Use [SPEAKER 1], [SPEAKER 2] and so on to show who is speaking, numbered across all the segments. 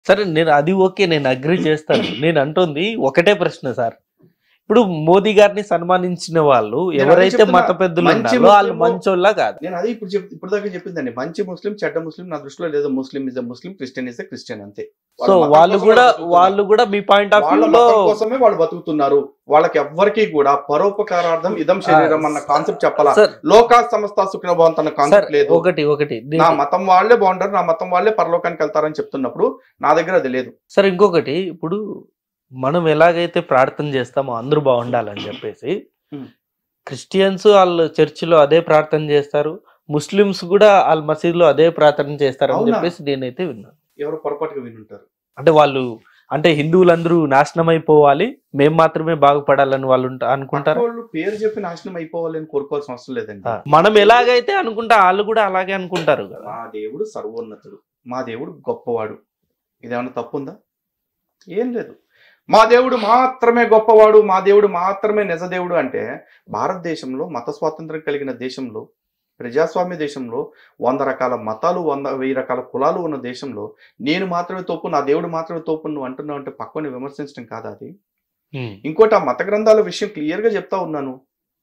[SPEAKER 1] సరే నేను అది ఓకే నేను అగ్రి చేస్తాను నేను అంటుంది ఒకటే ప్రశ్న సార్ ఇప్పుడు మోదీ గారిని సన్మానించిన వాళ్ళు
[SPEAKER 2] నేను అదే
[SPEAKER 1] ఎవరైతే
[SPEAKER 2] చెప్తున్నా.
[SPEAKER 1] మత పెద్దలు
[SPEAKER 2] మంచి
[SPEAKER 1] ఉన్నారో వాళ్ళు
[SPEAKER 2] ముస్లిము-
[SPEAKER 1] మంచోళ్ళ కాదు
[SPEAKER 2] నేను అది ఇప్పుడు చెప్ ఇప్పుడు దాకా చెప్పిందండి మంచి ముస్లిం చెడ్డ ముస్లిం నా దృష్టిలో లేదు Muslim is Muslim Christian is Christian అంతే
[SPEAKER 1] సో
[SPEAKER 2] వాళ్ళ మతం
[SPEAKER 1] వాళ్ళు
[SPEAKER 2] కోసం
[SPEAKER 1] కూడా
[SPEAKER 2] బతుకుతున్నారు.
[SPEAKER 1] వాళ్ళు కూడా మీ పాయింట్ ఆఫ్
[SPEAKER 2] వాళ్ళ
[SPEAKER 1] వ్యూ లో
[SPEAKER 2] మతం కోసమే వాళ్ళు బతుకుతున్నారు వాళ్ళకి ఎవ్వరికి కూడా పరోపకారార్థం ఇదం శరీరం అన్న కాన్సెప్ట్ చెప్పాలా
[SPEAKER 1] సార్
[SPEAKER 2] లోకా సంస్థ సుఖిన భవంత్ అన్న
[SPEAKER 1] సార్
[SPEAKER 2] కాన్సెప్ట్ లేదు
[SPEAKER 1] ఒకటి ఒకటి
[SPEAKER 2] నా మతం వాళ్ళే బాగుంటారు నా మతం వాళ్ళే పరలోకానికి వెళ్తారని చెప్తున్నప్పుడు నా దగ్గర అది లేదు
[SPEAKER 1] సార్ ఇంకొకటి ఇప్పుడు మనం ఎలాగైతే ప్రార్థన చేస్తామో అందరూ బాగుండాలని చెప్పేసి
[SPEAKER 2] Hmm.
[SPEAKER 1] క్రిస్టియన్స్ వాళ్ళు చర్చిలో అదే ప్రార్థన చేస్తారు ముస్లిమ్స్ కూడా వాళ్ళ మసీదులో అదే ప్రార్థన చేస్తారు అని
[SPEAKER 2] అవునా?
[SPEAKER 1] చెప్పేసి నేనైతే విన్నాను
[SPEAKER 2] ఎవరు పొరపాటుగా వినుంటారు
[SPEAKER 1] అంటే వాళ్ళు అంటే హిందువులందరూ నాశనం అయిపోవాలి మేము మాత్రమే బాగుపడాలని వాళ్ళు ఉంట- అనుకుంటారు
[SPEAKER 2] వాళ్ళు పేరు చెప్పి నాశనం అయిపోవాలని కోరుకోవాల్సిన అవసరం లేదండి
[SPEAKER 1] మనం ఎలాగైతే అనుకుంటా వాళ్ళు కూడా అలాగే అనుకుంటారు కదా
[SPEAKER 2] మా దేవుడు సర్వోన్నతుడు మా దేవుడు గొప్పవాడు ఇదేమన్నా తప్పు ఉందా ఏం లేదు మా దేవుడు మాత్రమే గొప్పవాడు మా దేవుడు మాత్రమే నిజ దేవుడు అంటే భారతదేశంలో మత స్వాతంత్రం కలిగిన దేశంలో ప్రజాస్వామ్య దేశంలో వంద రకాల మతాలు వంద వెయ్యి రకాల కులాలు ఉన్న దేశంలో నేను మాత్రమే తోపు నా దేవుడు మాత్రమే తోపు నువ్వు అంటున్నావు అంటే పక్కని విమర్శించడం కాదా అది
[SPEAKER 1] Hmm.
[SPEAKER 2] ఇంకోటి ఆ మత గ్రంథాల విషయం క్లియర్గా చెప్తా ఉన్నాను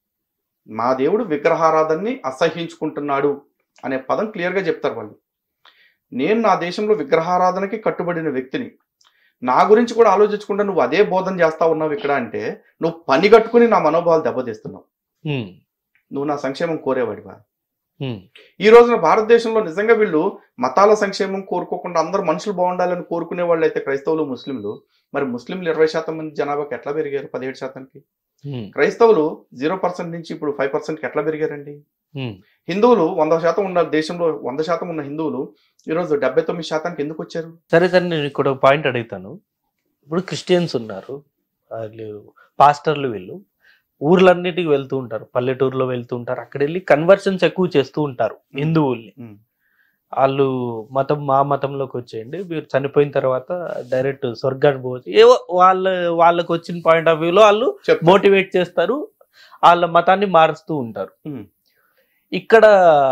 [SPEAKER 2] మా దేవుడు విగ్రహారాధనని అసహించుకుంటున్నాడు అనే పదం క్లియర్గా చెప్తారు వాళ్ళు నేను నా దేశంలో విగ్రహారాధనకి కట్టుబడిన వ్యక్తిని నా గురించి కూడా ఆలోచించకుండా నువ్వు అదే బోధన చేస్తా ఉన్నావు ఇక్కడ అంటే నువ్వు పని కట్టుకుని నా మనోభావాలు దెబ్బతీస్తున్నావు
[SPEAKER 1] Hmm.
[SPEAKER 2] నువ్వు నా సంక్షేమం కోరేవాడివా
[SPEAKER 1] Hmm.
[SPEAKER 2] ఈ రోజున భారతదేశంలో నిజంగా వీళ్ళు మతాల సంక్షేమం కోరుకోకుండా అందరూ మనుషులు బాగుండాలని కోరుకునే వాళ్ళు అయితే క్రైస్తవులు ముస్లింలు మరి ముస్లింలు ఇరవై శాతం మంది జనాభాకి ఎట్లా పెరిగారు పదిహేడు శాతానికి
[SPEAKER 1] Hmm.
[SPEAKER 2] క్రైస్తవులు జీరో పర్సెంట్ నుంచి ఇప్పుడు ఫైవ్ పర్సెంట్కి ఎట్లా పెరిగారండి
[SPEAKER 1] Hmm.
[SPEAKER 2] హిందువులు వంద శాతం ఉన్న దేశంలో వంద శాతం ఉన్న హిందువులు ఈరోజు డెబ్బై తొమ్మిది శాతానికి ఎందుకు వచ్చారు
[SPEAKER 1] సరే సరే నేను ఇక్కడ ఒక పాయింట్ అడుగుతాను ఇప్పుడు క్రిస్టియన్స్ ఉన్నారు వాళ్ళు పాస్టర్లు వీళ్ళు ఊర్లన్నిటికి వెళ్తూ ఉంటారు పల్లెటూరులో వెళ్తూ ఉంటారు అక్కడ వెళ్ళి కన్వర్షన్స్ ఎక్కువ చేస్తూ ఉంటారు హిందువుల్ని
[SPEAKER 2] ఉమ్.
[SPEAKER 1] వాళ్ళు మతం మా మతంలోకి వచ్చేయండి మీరు చనిపోయిన తర్వాత డైరెక్ట్ స్వర్గానికి పోవచ్చు ఏవో వాళ్ళ వాళ్ళకి వచ్చిన పాయింట్ ఆఫ్ వ్యూలో వాళ్ళు
[SPEAKER 2] చెప్తా.
[SPEAKER 1] మోటివేట్ చేస్తారు వాళ్ళ మతాన్ని మారుస్తూ ఉంటారు
[SPEAKER 2] ఉమ్.
[SPEAKER 1] ఇక్కడ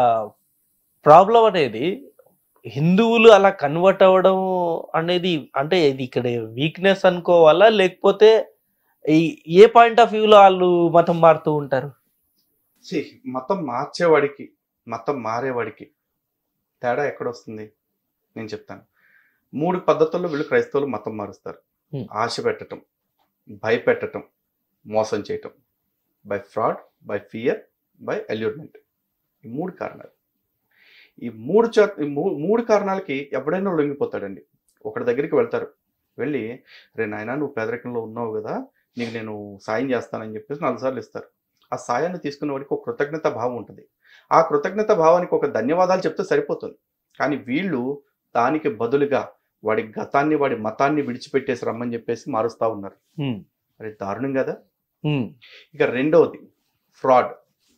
[SPEAKER 1] ప్రాబ్లం అనేది హిందువులు అలా కన్వర్ట్ అవ్వడం అనేది అంటే ఇది ఇక్కడ వీక్నెస్ అనుకోవాలా లేకపోతే ఈ- ఏ పాయింట్ ఆఫ్ వ్యూలో వాళ్ళు మతం మారుతూ ఉంటారు
[SPEAKER 2] ఛీ, మతం మార్చేవాడికి మతం మారేవాడికి తేడా ఎక్కడొస్తుంది నేను చెప్తాను మూడు పద్ధతుల్లో వీళ్ళు క్రైస్తవులు మతం మారుస్తారు
[SPEAKER 1] Hmm.
[SPEAKER 2] ఆశ పెట్టటం భయపెట్టటం మోసం చేయటం by fraud by fear by allurement ఈ మూడు కారణాలు ఈ మూడు చో ఈ మూ- మూడు కారణాలకి ఎవడైనా లొంగిపోతాడండి ఒకటి దగ్గరికి వెళ్తారు వెళ్ళి రే నాయనా నువ్వు పేదరికంలో ఉన్నావు కదా నీకు నేను సాయం చేస్తానని చెప్పేసి నాలుగు సార్లు ఇస్తారు ఆ సాయాన్ని తీసుకున్న వాడికి ఒక కృతజ్ఞత భావం ఉంటుంది ఆ కృతజ్ఞత భావానికి ఒక ధన్యవాదాలు చెప్తే సరిపోతుంది కానీ వీళ్ళు దానికి బదులుగా వాడి గతాన్ని వాడి మతాన్ని విడిచిపెట్టేసి రమ్మని చెప్పేసి మారుస్తా ఉన్నారు
[SPEAKER 1] హ్మ్.
[SPEAKER 2] మరి దారుణం కదా
[SPEAKER 1] హ్మ్.
[SPEAKER 2] ఇక రెండవది ఫ్రాడ్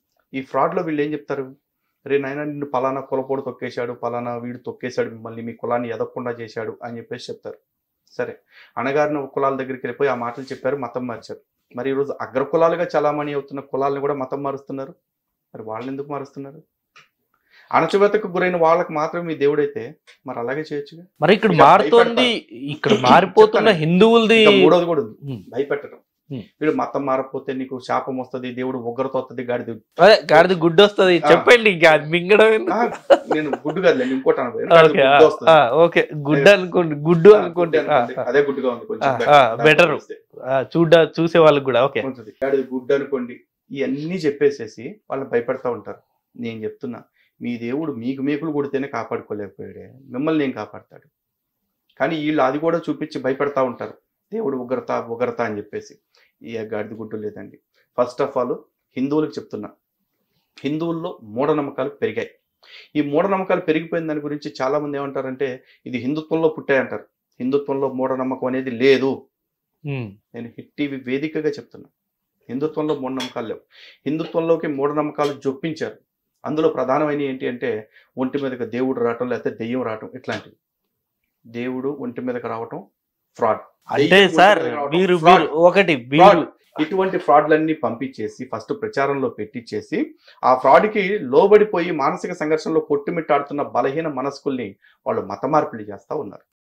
[SPEAKER 2] ఈ ఫ్రాడ్లో వీళ్ళు ఏం చెప్తారు రే నాయన నిన్ను పలానా కులపోడు తొక్కేశాడు పలానా వీడు తొక్కేశాడు మిమ్మల్ని మీ కులాన్ని ఎదగకుండా చేశాడు అని చెప్పేసి చెప్తారు సరే అణగారిన కులాల దగ్గరికి వెళ్ళిపోయి ఆ మాటలు చెప్పారు మతం మార్చారు మరి ఈరోజు అగ్ర కులాలుగా చలామణి అవుతున్న కులాలను కూడా మతం మారుస్తున్నారు మరి వాళ్ళని ఎందుకు మారుస్తున్నారు అణచివేతకు గురైన వాళ్ళకి మాత్రమే మీ దేవుడైతే మరి అలాగే చేయొచ్చుగా
[SPEAKER 1] మరి ఇక్కడ
[SPEAKER 2] ఇక
[SPEAKER 1] మారుతోంది ఇక్కడ మారిపోతున్న
[SPEAKER 2] చెప్తాను.
[SPEAKER 1] హిందువులది
[SPEAKER 2] ఇంకా మూడోది కూడా ఉంది
[SPEAKER 1] హ్మ్.
[SPEAKER 2] భయపెట్టడం
[SPEAKER 1] Hmm.
[SPEAKER 2] వీడు మతం మారకపోతే నీకు శాపం వస్తుంది దేవుడు ఉగ్రత వస్తుంది గాడిది
[SPEAKER 1] అదే గాడిద గుడ్డు వస్తుంది
[SPEAKER 2] ఆ.
[SPEAKER 1] చెప్పండి ఇంకా అది మింగడం ఎందుకు?
[SPEAKER 2] ఆ, నేను గుడ్డు కాదులేండి ఇంకోటి అనబోయే
[SPEAKER 1] ఓకే ఆ, ఆ, ఓకే గుడ్డు అనుకోండి గుడ్డు అనుకోండి ఆ, ఆ,
[SPEAKER 2] అదే గుడ్డుగా ఉంది కొంచెం
[SPEAKER 1] ఆ,
[SPEAKER 2] better.
[SPEAKER 1] ఆ,
[SPEAKER 2] దాంట్లో
[SPEAKER 1] better.
[SPEAKER 2] చూస్తే
[SPEAKER 1] ఆ, చూడ చూసే వాళ్ళకి కూడా ఓకే
[SPEAKER 2] ఉంటుంది. గాడిద గుడ్డు అనుకోండి ఇవన్నీ చెప్పేసేసి వాళ్ళని భయపెడతా ఉంటారు నేను చెప్తున్నా మీ దేవుడు మీకు మేకులు కొడితేనే కాపాడుకోలేకపోయాడే మిమ్మల్ని నేను కాపాడతాడు కానీ వీళ్ళు అది కూడా చూపించి భయపెడతా ఉంటారు దేవుడు ఉగ్రత ఉగ్రత అని చెప్పేసి ఈ గాడిద గుడ్డు లేదండి ఫస్ట్ ఆఫ్ ఆల్ హిందువులకు చెప్తున్నా హిందువుల్లో మూఢనమ్మకాలు పెరిగాయి ఈ మూఢనమ్మకాలు పెరిగిపోయిన దాని గురించి చాలా మంది ఏమంటారంటే ఇది హిందుత్వంలో పుట్టాయి అంటారు హిందుత్వంలో మూఢనమ్మకం అనేది లేదు
[SPEAKER 1] హ్మ్.
[SPEAKER 2] నేను హిట్ టీవీ వేదికగా చెప్తున్నా హిందుత్వంలో మూఢనమ్మకాలు లేవు హిందుత్వంలోకి మూఢనమ్మకాలు జొప్పించారు అందులో ప్రధానమైన ఏంటి అంటే ఒంటి మీదకి దేవుడు రావటం లేకపోతే దెయ్యం రావటం ఇట్లాంటివి దేవుడు ఒంటి మీదకి రావటం ఫ్రాడ్
[SPEAKER 1] అంటే సార్ మీరు మీరు ఒకటి మీరు
[SPEAKER 2] ఇటువంటి ఫ్రాడ్లన్నీ పంపించేసి ఫస్ట్ ప్రచారంలో పెట్టించేసి ఆ ఫ్రాడ్కి లోబడిపోయి మానసిక సంఘర్షణలో కొట్టుమిట్టాడుతున్న బలహీన మనస్కుల్ని వాళ్ళు మత మార్పిడి చేస్తా ఉన్నారు